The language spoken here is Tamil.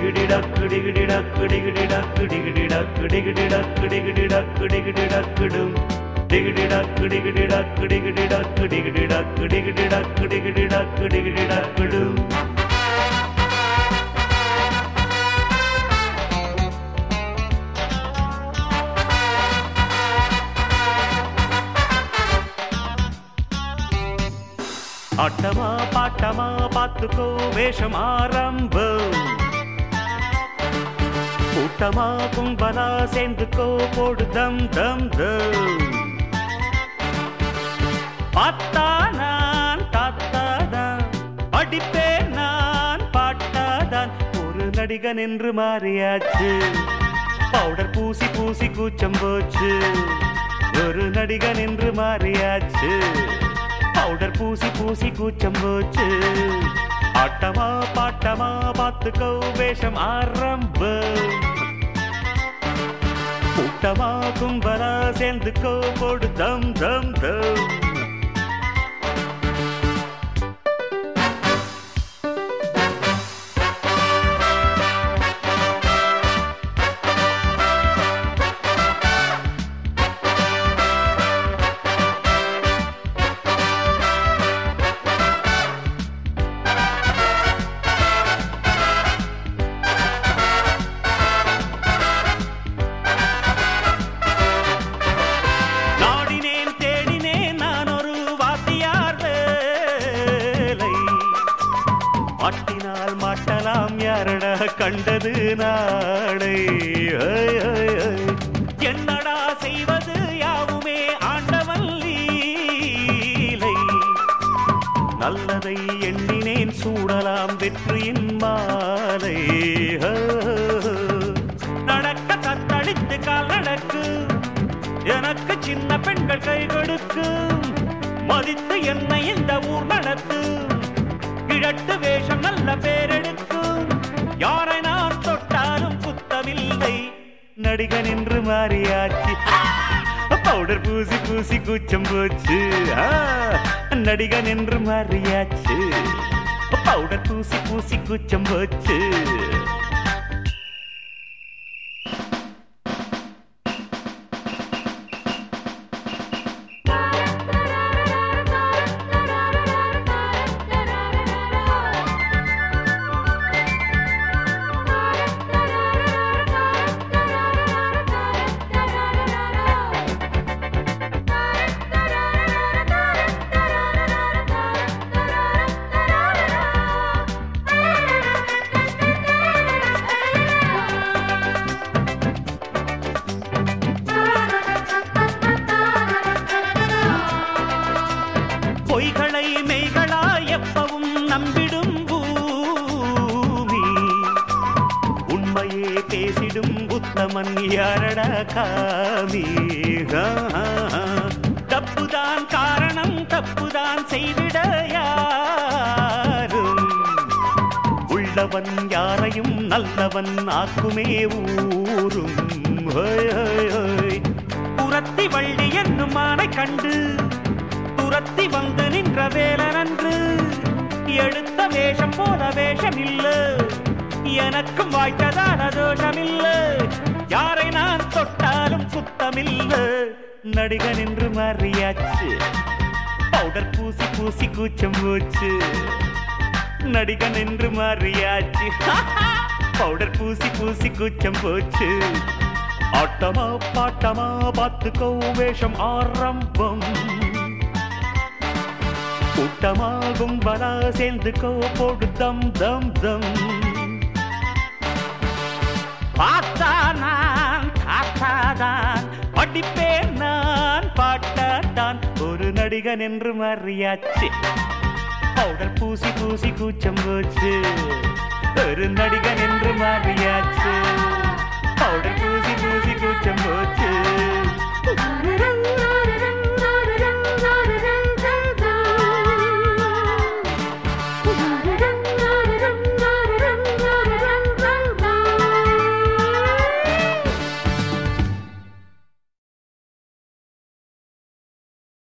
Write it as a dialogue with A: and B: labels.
A: டிகிடி டக்கு டிகிடி டக்கு டிகிடி டக்கு டிகிடி டக்கு டிகிடி டக்கு டிகிடி டக்கு டிகிடி டக்குடும் டிகிடி டக்கு டிகிடி டக்கு டிகிடி டக்கு டிகிடி டக்கு டிகிடி டக்கு டிகிடி டக்கு டிகிடி டக்குடும் ஆட்டமா பாட்டமா பார்த்துக்கோ வேஷம் ஆரம்பம் கூட்டமா கும்பலா சேர்ந்துக்கோ போடு தம் தம் தம் பார்த்தா நான் தாத்தாதான் படிப்பேன் நான் பாட்டாதான் ஒரு நடிகன் என்று மாறியாச்சு பவுடர் பூசி பூசி கூச்சம் போச்சு ஒரு நடிகன் என்று மாறியாச்சு பவுடர் பூசி பூசி கூச்சம் போச்சு ஆட்டமா பாட்டமா பார்த்துக்கோ வேஷம் ஆரம்பம் கூட்டமா கும்பலா சேர்ந்துக்கோ போடு தம் தம் தம் நாடினேன் தேடினேன் நான் ஒரு வாத்தியார் வேலை மாட்டினால் மாட்டலாம் யாரடா கண்டது நாளை ஐ, ஐ, ஐ. என்னடா செய்வது யாவுமே ஆண்டவன் லீலை நல்லதை எண்ணினேன் சூடலாம் வெற்றியின் மாலை ஆ. நடக்க தத்தளித்து கால் நடக்கு எனக்கு சின்ன பெண்கள் கை கொடுக்கும் மதித்து என்னை இந்த ஊர் நடத்து கிழட்டு வேஷம் நல்ல பேரெடுக்கும் யாரை நான் தொட்டாலும் குத்தமில்லை நடிகன் என்று மாறியாச்சு பவுடர் பூசி பூசி கூச்சம் போச்சு ஆ, நடிகன் என்று மாறியாச்சு பவுடர் பூசி பூசி கூச்சம் போச்சு பொய்களை மெய்களா எப்பவும் நம்பிடும் பூமி உண்மையே பேசிடும் உத்தமன் யாரடா காமி ஆ, ஆ, ஆ. தப்புதான் காரணம் தப்புதான் செய்திட யாரும் உள்ளவன் யாரையும் நல்லவன் ஆக்குமே ஊரும் ஹோய், ஹோய், ஹோய். புறத்தி வள்ளி என்னும் மானை கண்டு துரத்தி வந்து நின்ற வேலனன்று எடுத்த வேஷம் போல வேஷம் இல்ல எனக்கும் வாய்த்ததான தோஷம் இல்ல யாரை நான் தொட்டாலும் குத்தமில்ல நடிகன் என்று மாறியாச்சு பவுடர் பூசி பூசி கூச்சம் போச்சு நடிகன் என்று மாறியாச்சு பவுடர் பூசி பூசி கூச்சம் போச்சு ஆட்டமா பாட்டமா பார்த்துக்கோ வேஷம் ஆரம்பம் கூட்டமாகும் பலா சேர்ந்துக்கோ போடு தம் தம் தம் பார்த்தா நான் காத்தாதான் படிப்பேன் நான் பாட்டாதான் ஒரு நடிகன் என்று மாறியாச்சு பவுடர் பூசி பூசி கூச்சம் போச்சு ஒரு நடிகன் என்று மாறியாச்சு பவுடர் பூசி பூசி கூச்சம் போச்சு